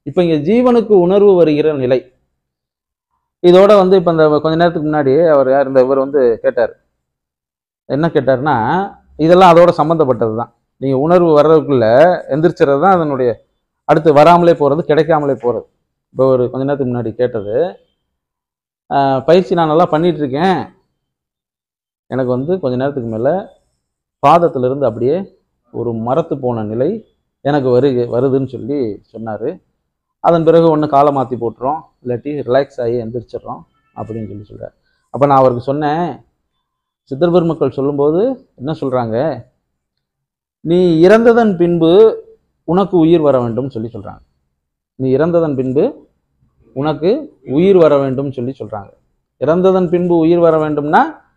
இப்போ இங்க ஜீவனுக்கு உணர்வு வருகிற நிலை இதோட வந்து இப்போ இந்த கொஞ்ச நேரத்துக்கு முன்னாடி அவர் யார் இந்த இவர் வந்து கேட்டார் என்ன கேட்டார்னா இதெல்லாம் அதோட சம்மந்தப்பட்டது தான் நீங்கள் உணர்வு வர்றதுக்குள்ள எந்திரிச்சிறது தான் அதனுடைய அடுத்து வராமலே போகிறது கிடைக்காமலே போகிறது இப்போ ஒரு கொஞ்ச நேரத்துக்கு முன்னாடி கேட்டது ஆஹ், பயிற்சி நான் நல்லா பண்ணிட்டு இருக்கேன் எனக்கு வந்து கொஞ்ச நேரத்துக்கு மேலே பாதத்திலிருந்து அப்படியே ஒரு மரத்து போன நிலை எனக்கு வரு வருதுன்னு சொல்லி சொன்னார் அதன் பிறகு ஒன்று காலை மாற்றி போட்டுறோம் இல்லாட்டி ரிலாக்ஸ் ஆகி எந்திரிச்சிடுறோம் அப்படின்னு சொல்லி சொல்கிறார் அப்போ நான் அவருக்கு சொன்னேன் சித்தர் பெருமக்கள் சொல்லும்போது என்ன சொல்கிறாங்க நீ இறந்ததன் பின்பு உனக்கு உயிர் வர வேண்டும் சொல்லி சொல்கிறாங்க நீ இறந்ததன் பின்பு உனக்கு உயிர் வர வேண்டும் சொல்லி சொல்கிறாங்க இறந்ததன் பின்பு உயிர் வர வேண்டும்னா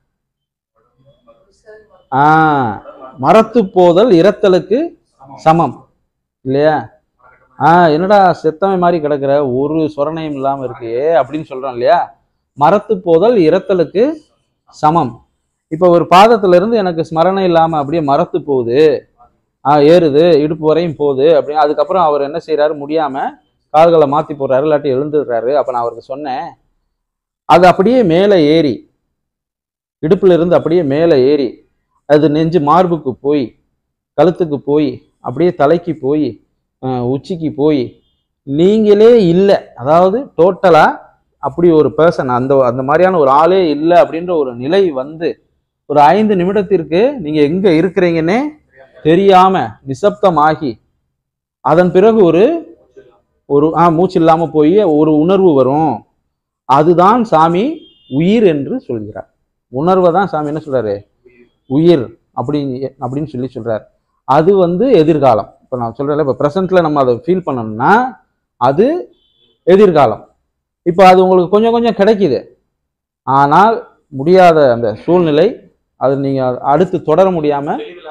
ஆ மரத்து போதல் இறத்தலுக்கு சமம் இல்லையா ஆ என்னடா செத்தவன் மாதிரி கிடக்குற ஒரு சொரணையும் இல்லாம இருக்கே அப்படின்னு சொல்றோம் இல்லையா மரத்து போதல் இறத்தலுக்கு சமம் இப்போ ஒரு பாதத்துல இருந்து எனக்கு ஸ்மரணை இல்லாம அப்படியே மரத்து போகுது ஆ ஏறுது இடுப்பு வரையும் போகுது அப்படின்னு அதுக்கப்புறம் அவர் என்ன செய்றாரு முடியாம கால்களை மாத்தி போடுறாரு இல்லாட்டி எழுந்துடுறாரு அப்ப நான் அவருக்கு சொன்னேன் அது அப்படியே மேலே ஏறி இடுப்புல இருந்து அப்படியே மேலே ஏறி அது நெஞ்சு மார்புக்கு போய் கழுத்துக்கு போய் அப்படியே தலைக்கு போய் அஹ், உச்சிக்கு போய் நீங்களே இல்லை அதாவது டோட்டலா அப்படி ஒரு பர்சன் அந்த அந்த மாதிரியான ஒரு ஆளே இல்லை அப்படின்ற ஒரு நிலை வந்து ஒரு ஐந்து நிமிடத்திற்கு நீங்க எங்க இருக்கிறீங்கன்னே தெரியாம நிசப்தமாகி அதன் பிறகு ஒரு ஒரு ஆ மூச்சு இல்லாம போய் ஒரு உணர்வு வரும் அதுதான் சாமி உயிர் என்று சொல்கிறார் உணர்வை தான் சாமி என்ன சொல்றாரு உயிர் அப்படின்னு அப்படின்னு சொல்லி சொல்றார் அது வந்து எதிர்காலம் இப்போ நான் சொல்றேன்ல இப்போ ப்ரெசென்ட்ல நம்ம அதை ஃபீல் பண்ணணும்னா அது எதிர்காலம் இப்போ அது உங்களுக்கு கொஞ்சம் கொஞ்சம் கிடைக்குது ஆனால் முடியாத அந்த சூழ்நிலை அது நீங்க அடுத்து தொடர முடியாம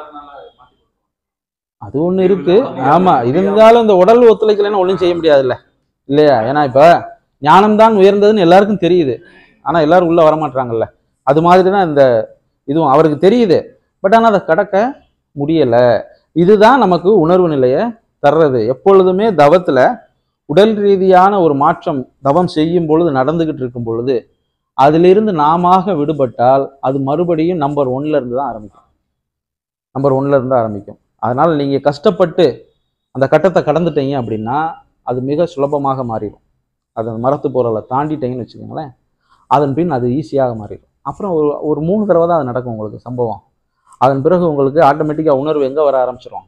அது ஒண்ணு இருக்கு ஆமா இருந்தாலும் இந்த உடல் ஒத்துழைக்கலைன்னா ஒன்றும் செய்ய முடியாதுல்ல இல்லையா ஏன்னா இப்ப ஞானம்தான் உயர்ந்ததுன்னு எல்லாருக்கும் தெரியுது ஆனா எல்லாரும் உள்ள வரமாட்டாங்கல்ல அது மாதிரி தான் இந்த இதுவும் அவருக்கு தெரியுது பட் ஆனால் அதை கடக்க முடியல இதுதான் நமக்கு உணர்வு நிலையை தர்றது எப்பொழுதுமே தவத்துல உடல் ரீதியான ஒரு மாற்றம் தவம் செய்யும் பொழுது நடந்துகிட்டு இருக்கும் பொழுது அதிலிருந்து நாமாக விடுபட்டால் அது மறுபடியும் நம்பர் ஒன்ல இருந்து தான் ஆரம்பிக்கும் நம்பர் ஒன்ல இருந்து ஆரம்பிக்கும் அதனால நீங்க கஷ்டப்பட்டு அந்த கட்டத்தை கடந்துட்டீங்க அப்படின்னா அது மிக சுலபமாக மாறிடும் அது மரத்து பொருளை தாண்டிட்டீங்கன்னு வச்சுக்கோங்களேன் அதன் பின் அது ஈஸியாக மாறிடும் அப்புறம் ஒரு ஒரு மூணு தடவை தான் அது நடக்கும் உங்களுக்கு சம்பவம் அதன் பிறகு உங்களுக்கு ஆட்டோமேட்டிக்காக உணர்வு எங்கே வர ஆரம்பிச்சிரும்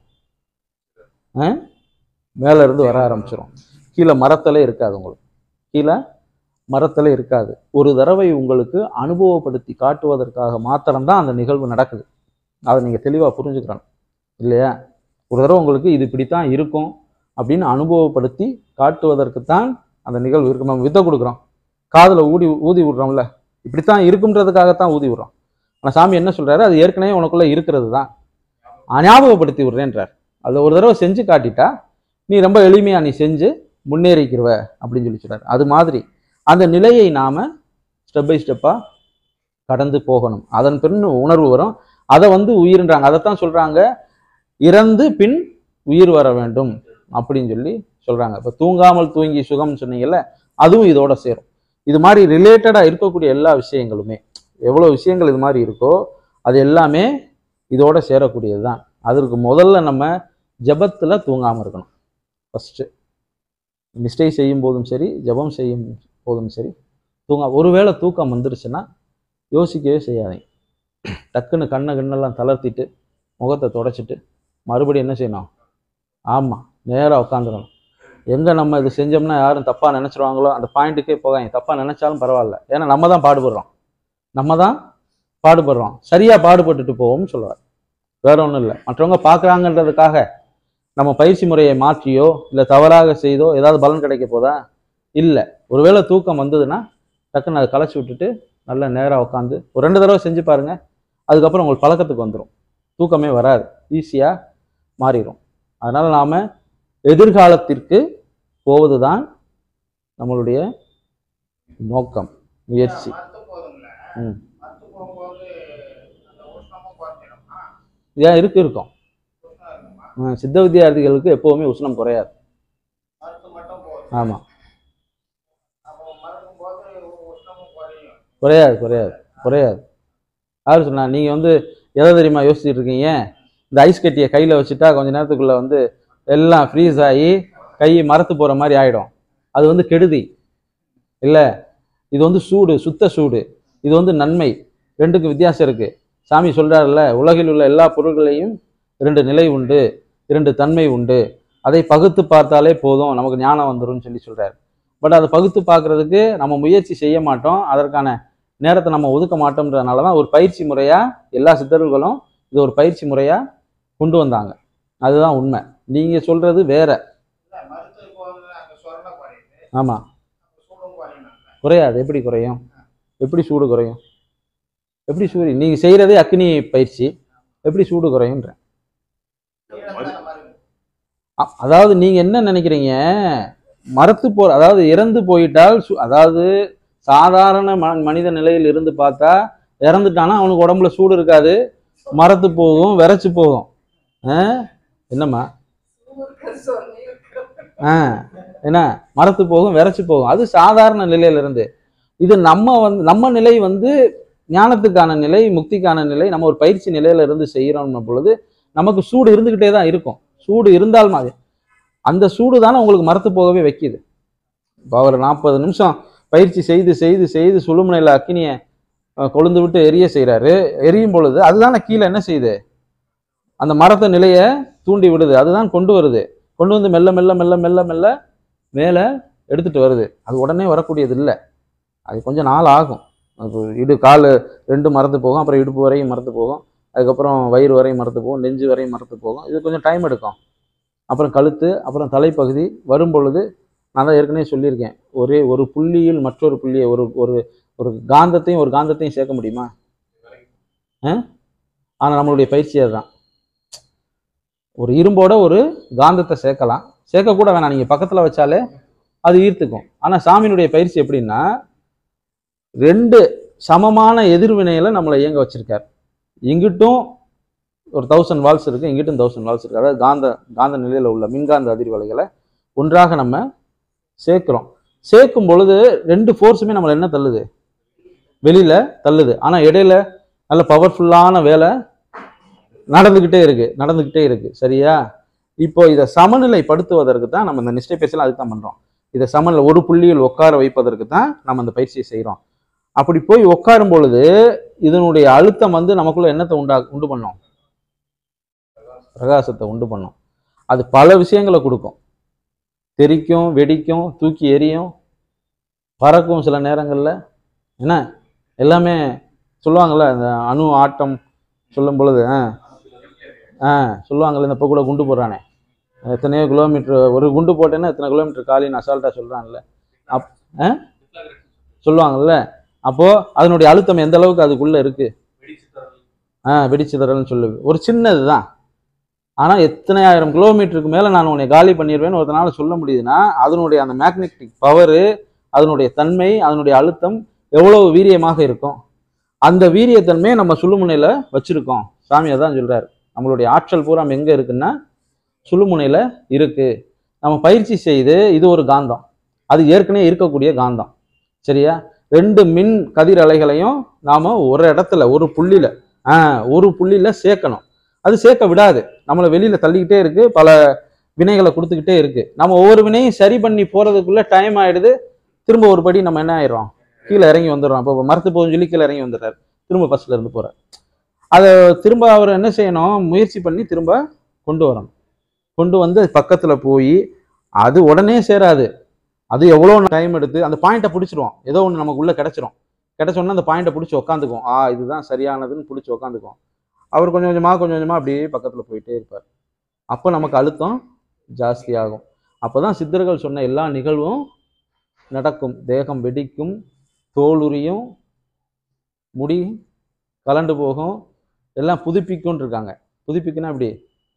ஆ? மேல இருந்து வர ஆரம்பிச்சிரும் கீழே மரத்தலே இருக்காது உங்களுக்கு கீழே மரத்தலே இருக்காது ஒரு தடவை உங்களுக்கு அனுபவப்படுத்தி காட்டுவதற்காக மாத்திரம்தான் அந்த நிகழ்வு நடக்குது அதை நீங்கள் தெளிவாக புரிஞ்சுக்கிறணும் இல்லையா ஒரு தடவை உங்களுக்கு இது இப்படித்தான் இருக்கும் அப்படின்னு அனுபவப்படுத்தி காட்டுவதற்கு தான் அந்த நிகழ்வு இருக்கும் நம்ம வித்தை கொடுக்குறோம் காதில் ஊடி ஊதி விடுறோம்ல இப்படித்தான் இருக்கும்ன்றதுக்காகத்தான் ஊதி விடுறோம் ஆனால் சாமி என்ன சொல்றாரு அது ஏற்கனவே உனக்குள்ள இருக்கிறது தான் ஞாபகப்படுத்தி விடுறேன்றார் அதை ஒரு தடவை செஞ்சு காட்டிட்டா நீ ரொம்ப எளிமையா நீ செஞ்சு முன்னேறிக்கிருவ அப்படின்னு சொல்லி சொல்றாரு அது மாதிரி அந்த நிலையை நாம ஸ்டெப் பை ஸ்டெப்பா கடந்து போகணும் அதன் பின் உணர்வு வரும் அதை வந்து உயிர்ன்றாங்க அதைத்தான் சொல்றாங்க இறந்து பின் உயிர் வர வேண்டும் அப்படின்னு சொல்லி சொல்றாங்க இப்போ தூங்காமல் தூங்கி சுகம் சொன்னீங்கல்ல அதுவும் இதோட சேரும் இது மாதிரி ரிலேட்டடா இருக்கக்கூடிய எல்லா விஷயங்களுமே எவ்வளவு விஷயங்கள் இது மாதிரி இருக்கோ அது எல்லாமே இதோட சேரக்கூடியது தான் அதற்கு முதல்ல நம்ம ஜெபத்துல தூங்காம இருக்கணும் ஃபர்ஸ்ட் நிஷ்டை செய்யும் போதும் சரி ஜெபம் செய்யும் போதும் சரி தூங்க ஒருவேளை தூக்கம் வந்துருச்சுன்னா யோசிக்கவே செய்யாதீங்க டக்குன்னு கண்ணை கண்ணெல்லாம் தளர்த்திட்டு முகத்தை தொடச்சிட்டு மறுபடியும் என்ன செய்யணும் ஆமாம் நேராக உட்காந்துக்கணும் எங்கே நம்ம இது செஞ்சோம்னா யாரும் தப்பாக நினச்சிருவாங்களோ அந்த பாயிண்ட்டுக்கே போகாங்க தப்பாக நினச்சாலும் பரவாயில்ல ஏன்னா நம்ம தான் பாடுபடுறோம் நம்ம தான் பாடுபடுறோம் சரியாக பாடுபட்டுட்டு போவோம்னு சொல்லுவார் வேற ஒன்றும் இல்லை மற்றவங்க பார்க்குறாங்கன்றதுக்காக நம்ம பயிற்சி முறையை மாற்றியோ இல்லை தவறாக செய்தோ ஏதாவது பலன் கிடைக்க போதா இல்லை ஒருவேளை தூக்கம் வந்ததுன்னா டக்குன்னு அதை களைச்சி விட்டுட்டு நல்லா நேராக உட்காந்து ஒரு ரெண்டு தடவை செஞ்சு பாருங்க அதுக்கப்புறம் உங்களுக்கு பழக்கத்துக்கு வந்துடும் தூக்கமே வராது ஈஸியாக மாறிடும் அதனால் நாம் எதிர்காலத்திற்கு போவது தான் நம்மளுடைய நோக்கம் முயற்சி மத்து போதும்ல ம் மத்து போகும்போது அந்த உஷ்ணமும் குறைஞ்சிடுமா ஏன் இருக்கு இருக்கும் உஷ்ணம் இருக்குமா ஆ, சித்த வித்தியார்த்திகளுக்கு எப்போவுமே உஷ்ணம் குறையாது மத்து மட்டும் போகுது ஆமாம் அப்போ மறக்கும் போது உஷ்ணமும் குறையும் குறையாது குறையாது குறையாது யார் சொன்னா நீங்கள் வந்து எதை தெரியுமா யோசிச்சுட்டு இருக்கீங்க இந்த ஐஸ் கட்டியை கையில் வச்சுட்டா கொஞ்ச நேரத்துக்குள்ளே வந்து எல்லாம் ஃப்ரீஸ் ஆகி கை மரத்து போகிற மாதிரி ஆகிடும் அது வந்து கெடுதி இல்லை இது வந்து சூடு சுத்த சூடு இது வந்து நன்மை ரெண்டுக்கும் வித்தியாசம் இருக்குது சாமி சொல்கிறாருல்ல உலகில் உள்ள எல்லா பொருள்களையும் இரண்டு நிலை உண்டு இரண்டு தன்மை உண்டு அதை பகுத்து பார்த்தாலே போதும் நமக்கு ஞானம் வந்துரும்னு சொல்லி சொல்கிறார் பட் அதை பகுத்து பார்க்கறதுக்கு நம்ம முயற்சி செய்ய மாட்டோம் அதற்கான நேரத்தை நம்ம ஒதுக்க மாட்டோம்ன்றதுனால தான் ஒரு பயிற்சி முறையாக எல்லா சித்தர்களும் இது ஒரு பயிற்சி முறையாக கொண்டு வந்தாங்க அதுதான் உண்மை நீங்கள் சொல்கிறது வேற இல்லை மருத்துவ போகுது அங்கே சொரணை குறையுது ஆமாம் அங்கே சூடும் குறையும் குறையாது எப்படி குறையும் எப்படி சூடு குறையும் எப்படி சூடு நீங்கள் செய்கிறதே அக்னி பயிற்சி எப்படி சூடு குறையுன்றேன் ஈரத்தான மருந்து அ- அதாவது நீங்கள் என்ன நினைக்கிறீங்க மரத்து போ அதாவது இறந்து போயிட்டால் சு- அதாவது சாதாரண ம மனித நிலையில் இருந்து பார்த்தா இறந்துட்டானா அவனுக்கு உடம்புல சூடு இருக்காது மரத்து போகும் விரைச்சு போகும் ஆ? என்னம்மா ஆ என்ன மரத்து போகும் விரைச்சு போகும் அது சாதாரண நிலையில இருந்து இது நம்ம வந்து நம்ம நிலை வந்து ஞானத்துக்கான நிலை முக்திக்கான நிலை நம்ம ஒரு பயிற்சி நிலையில இருந்து செய்கிறோம் பொழுது நமக்கு சூடு இருந்துகிட்டே தான் இருக்கும் சூடு இருந்தால் மாதிரி அந்த சூடு தானே உங்களுக்கு மரத்து போகவே வைக்குது இப்போ அவர் நாற்பது நிமிஷம் பயிற்சி செய்து செய்து செய்து சுழுமுனையில் அக்கினியை அஹ், கொழுந்து விட்டு எரிய செய்கிறாரு எரியும் பொழுது அதுதானே கீழே என்ன செய்யுது அந்த மரத்த நிலையை தூண்டி விடுது அதுதான் கொண்டு வருது கொண்டு வந்து மெல்ல மெல்ல மெல்ல மெல்ல மெல்ல மேலே எடுத்துட்டு வருது அது உடனே வரக்கூடியது இல்லை அது கொஞ்சம் நாள் ஆகும் அது இடு கால் ரெண்டு மரத்து போகும் அப்புறம் இடுப்பு வரையும் மரத்து போகும் அதுக்கப்புறம் வயிறு வரையும் மரத்து போகும் நெஞ்சு வரையும் மரத்து போகும் இது கொஞ்சம் டைம் எடுக்கும் அப்புறம் கழுத்து அப்புறம் தலைப்பகுதி வரும் பொழுது நான் தான் ஏற்கனவே சொல்லியிருக்கேன் ஒரே ஒரு புள்ளியில் மற்றொரு புள்ளியை ஒரு ஒரு ஒரு காந்தத்தையும் ஒரு காந்தத்தையும் சேர்க்க முடியுமா ஆனால் நம்மளுடைய பயிற்சி அதுதான் ஒரு இரும்போட ஒரு காந்தத்தை சேர்க்கலாம் சேர்க்கக்கூட வேணாம் நீங்கள் பக்கத்தில் வச்சாலே அது ஈர்த்துக்கும் ஆனால் சாமியினுடைய பயிற்சி எப்படின்னா ரெண்டு சமமான எதிர்வினையில நம்மளை இயங்க வச்சிருக்கார் இங்கிட்டும் ஒரு தௌசண்ட் வால்ஸ் இருக்கு இங்கிட்டும் தௌசண்ட் வால்ஸ் இருக்கு அதாவது காந்த காந்த நிலையில உள்ள மின்காந்த அதிர்வலைகளை ஒன்றாக நம்ம சேர்க்கிறோம் சேர்க்கும் பொழுது ரெண்டு ஃபோர்ஸுமே நம்மளை என்ன தள்ளுது வெளியில தள்ளுது ஆனா இடையில நல்ல பவர்ஃபுல்லான வேலை நடந்துக்கிட்டே இருக்கு நடந்துக்கிட்டே இருக்கு சரியா இப்போ இதை சமநிலைப்படுத்துவதற்கு தான் நம்ம இந்த நிஷ்டை பேசலாம் அதுக்கு தான் பண்றோம் இதை சமநிலை ஒரு புள்ளியில் உட்கார வைப்பதற்கு தான் நம்ம இந்த பயிற்சியை செய்கிறோம் அப்படி போய் உட்காரும் பொழுது இதனுடைய அழுத்தம் வந்து நமக்குள்ள என்னத்தை உண்டா உண்டு பண்ணும் பிரகாசத்தை உண்டு பண்ணும் அது பல விஷயங்களை கொடுக்கும் தெரிக்கும் வெடிக்கும் தூக்கி எரியும் பறக்கும் சில நேரங்களில் என்ன எல்லாமே சொல்லுவாங்கள்ல இந்த அணு ஆட்டம் சொல்லும் பொழுது ஆ ஆ சொல்லுவாங்கள்ல இந்த இப்போ கூட குண்டு போடுறானே எத்தனையோ கிலோமீட்டர் ஒரு குண்டு போட்டேன்னா எத்தனை கிலோமீட்டர் காலின்னு அசால்ட்டாக சொல்கிறான்ல அப் ஆ சொல்லுவாங்கல்ல அப்போது அதனுடைய அழுத்தம் எந்த அளவுக்கு அதுக்குள்ளே இருக்குது ஆ வெடிச்சிதறல்னு சொல்லு ஒரு சின்னது தான் ஆனால் எத்தனை ஆயிரம் கிலோமீட்டருக்கு மேலே நான் உன்னை காலி பண்ணிடுவேன்னு ஒருத்தனால சொல்ல முடியுதுன்னா அதனுடைய அந்த மேக்னெட்டிக் பவரு அதனுடைய தன்மை அதனுடைய அழுத்தம் எவ்வளவு வீரியமாக இருக்கும் அந்த வீரியத்தன்மையை நம்ம சுழுமுனையில் வச்சுருக்கோம் சாமி அதான் சொல்கிறார் நம்மளுடைய ஆற்றல் பூரா எங்கே இருக்குன்னா சுழுமுனையில் இருக்குது நம்ம பயிற்சி செய்து இது ஒரு காந்தம் அது ஏற்கனவே இருக்கக்கூடிய காந்தம் சரியா ரெண்டு மின் கதிர் அலைகளையும் நாம் ஒரு இடத்துல ஒரு புள்ளியில் ஆ ஒரு புள்ளியில் சேர்க்கணும் அது சேர்க்க விடாது நம்மளை வெளியில் தள்ளிக்கிட்டே இருக்கு பல வினைகளை கொடுத்துக்கிட்டே இருக்கு நம்ம ஒவ்வொரு வினையும் சரி பண்ணி போகிறதுக்குள்ளே டைம் ஆயிடுது திரும்ப ஒரு படி நம்ம என்ன ஆயிடுறோம் கீழே இறங்கி வந்துடுறோம் அப்போ மரத்து போகும் சொல்லி கீழே இறங்கி வந்துடுறாரு திரும்ப ஃபர்ஸ்ட்ல இருந்து போகிறார் அதை திரும்ப அவர் என்ன செய்யணும் முயற்சி பண்ணி திரும்ப கொண்டு வரணும் கொண்டு வந்து பக்கத்தில் போய் அது உடனே சேராது அது எவ்வளோ டைம் எடுத்து அந்த பாயிண்ட்டை பிடிச்சிருவோம் ஏதோ ஒன்று நமக்கு உள்ளே கிடச்சிரும் கிடச்சோன்னா அந்த பாயிண்ட்டை பிடிச்சி உட்காந்துக்கும் ஆ இதுதான் சரியானதுன்னு பிடிச்சி உட்காந்துக்கும் அவர் கொஞ்சம் கொஞ்சமாக கொஞ்சம் கொஞ்சமாக அப்படியே பக்கத்தில் போயிட்டே இருப்பார் அப்போ நமக்கு அழுத்தம் ஜாஸ்தியாகும் அப்போ தான் சித்தர்கள் சொன்ன எல்லா நிகழ்வும் நடக்கும் தேகம் வெடிக்கும் தோலுரியும் முடி கலண்டு போகும் எல்லாம் புதுப்பிக்கும்னு இருக்காங்க புதுப்பிக்குன்னா இப்படி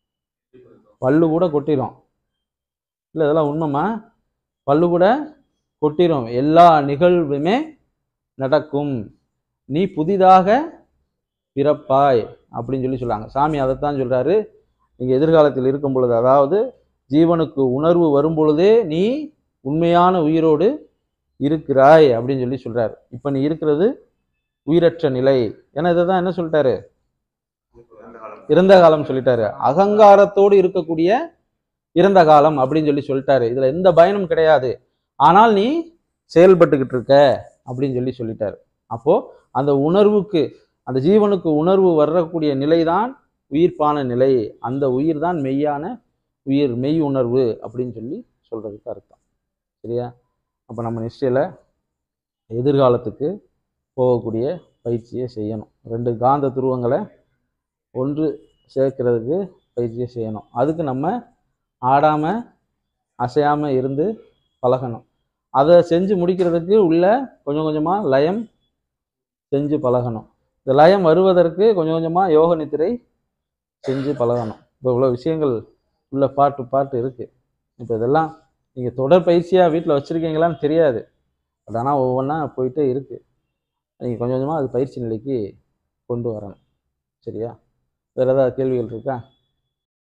பல்லு கூட கொட்டிடும் இல்லை இதெல்லாம் உண்மைமா பல்லு கூட கொட்டிடும் எல்லா நிகழ்வுமே நடக்கும் நீ புதிதாக பிறப்பாய் அப்படின்னு சொல்லி சொல்றாங்க சாமி அதைத்தான் சொல்றாரு நீங்க எதிர்காலத்தில் இருக்கும் பொழுது அதாவது ஜீவனுக்கு உணர்வு வரும் பொழுதே நீ உண்மையான உயிரோடு இருக்கிறாய் அப்படின்னு சொல்லி சொல்றாரு இப்போ நீ இருக்கிறது உயிரற்ற நிலை ஏன்னா இதை தான் என்ன சொல்லிட்டாரு இறந்த காலம் சொல்லிட்டாரு அகங்காரத்தோடு இருக்கக்கூடிய இறந்த காலம் அப்படின்னு சொல்லி சொல்லிட்டாரு இதுல எந்த பயனும் கிடையாது ஆனால் நீ செயல்பட்டுக்கிட்டு இருக்க அப்படின்னு சொல்லி சொல்லிட்டாரு அப்போ அந்த உணர்வுக்கு அந்த ஜீவனுக்கு உணர்வு வரக்கூடிய நிலைதான் உயிர்ப்பான நிலை அந்த உயிர் தான் மெய்யான உயிர் மெய் உணர்வு அப்படின்னு சொல்லி சொல்றதுக்கு அர்த்தம் சரியா அப்போ நம்ம நிச்சயில எதிர்காலத்துக்கு போகக்கூடிய பயிற்சியை செய்யணும் ரெண்டு காந்த துருவங்களை ஒன்று சேர்க்கறதுக்கு பயிற்சியை செய்யணும் அதுக்கு நம்ம ஆடாமல் அசையாமல் இருந்து பழகணும் அதை செஞ்சு முடிக்கிறதுக்கு உள்ள கொஞ்சம் கொஞ்சமாக லயம் செஞ்சு பழகணும் இந்த லயம் வருவதற்கு கொஞ்சம் கொஞ்சமாக யோக நித்திரை செஞ்சு பழகணும் இப்போ இவ்வளோ விஷயங்கள் உள்ள பாட்டு பாட்டு இருக்குது இப்போ இதெல்லாம் நீங்கள் தொடர் பயிற்சியாக வீட்டில் வச்சுருக்கீங்களான்னு தெரியாது பட் ஆனால் ஒவ்வொன்றா போயிட்டே இருக்குது நீங்கள் கொஞ்சம் கொஞ்சமாக அது பயிற்சி நிலைக்கு கொண்டு வரணும் சரியா வேறு ஏதாவது கேள்விகள் இருக்கா